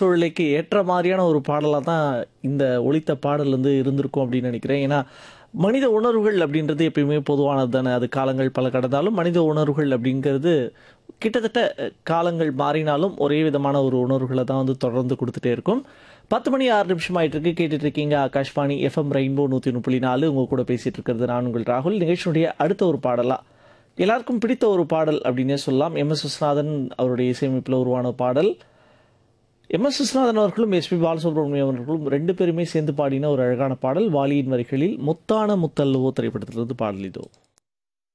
சூழ்நிலைக்கு ஏற்ற மாதிரியான ஒரு பாடலாக தான் இந்த ஒலித்த பாடல் வந்து இருந்திருக்கும் அப்படின்னு நினைக்கிறேன் ஏன்னா மனித உணர்வுகள் அப்படின்றது எப்பயுமே பொதுவானது தானே அது காலங்கள் பல கடந்தாலும் மனித உணர்வுகள் அப்படிங்கிறது கிட்டத்தட்ட அஹ், காலங்கள் மாறினாலும் ஒரே விதமான ஒரு உணர்வுகளை தான் வந்து தொடர்ந்து கொடுத்துட்டே இருக்கும் பத்து மணி ஆறு நிமிஷம் ஆயிட்டு இருக்கு கேட்டுட்டு இருக்கீங்க ஆகாஷ்வாணி எஃப்எம் ரெயின்போ நூற்றி முப்பத்தி நாலு உங்க கூட பேசிட்டு இருக்கிறது நான் உங்கள் ராகுல் நிகழ்ச்சியுடைய அடுத்த ஒரு பாடலா எல்லாருக்கும் பிடித்த ஒரு பாடல் அப்படின்னே சொல்லலாம் எம் எஸ் விஸ்வநாதன் அவருடைய இசையமைப்பில் உருவான பாடல் எம் எஸ் விஸ்வநாதன் அவர்களும் எஸ்பி பாலசுப்ரமணியம் அவர்களும் ரெண்டு பேருமே சேர்ந்து பாடின ஒரு அழகான பாடல் வாலியின் வரிகளில் முத்தான முத்தல்லுவோ திரைப்படத்திலிருந்து பாடல் இதோ